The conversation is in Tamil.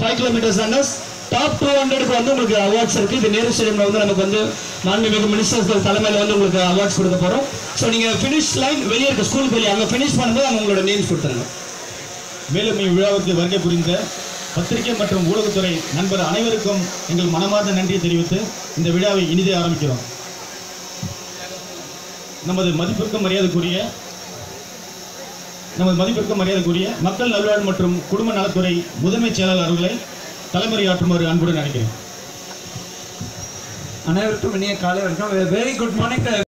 five kilometres runners top two ஹண்ட்ரடுக்கு வந்து உங்களுக்கு அவார்ட்ஸ் இருக்கு இது நேரு ஸ்டேடியம்ல வந்து நமக்கு வந்து மாண்புமிகு மினிஸ்டர்கள் தலைமையில் வந்து உங்களுக்கு அவார்ட்ஸ் கொடுக்க போறோம் ஸோ நீங்க ஃபினிஷ் லைன் வெளியே இருக்க ஸ்கூலுக்கு வெளியே அங்கே ஃபினிஷ் பண்ணும்போது அங்கே உங்களோட நேம்ஸ் கொடுத்துருங்க மேலும் இவ்விழாவிற்கு வருகை புரிந்த பத்திரிகை மற்றும் ஊடகத்துறை நண்பர் அனைவருக்கும் எங்கள் மனமார்ந்த நன்றியை தெரிவித்து இந்த விழாவை இனிதே ஆரம்பிக்கிறோம் நமது மதிப்பிற்கும் மரியாதைக்குரிய நமது மதிப்பிற்கும் மரியாதைக்குரிய மக்கள் நல்வாழ்வு மற்றும் குடும்ப நலத்துறை முதன்மைச் செயலாளர் அவர்களை தலைமுறையாற்றுமாறு அன்புடன் நினைக்கிறேன் அனைவருக்கும் இனிய காலை வணக்கம் வெரி குட் மார்னிங்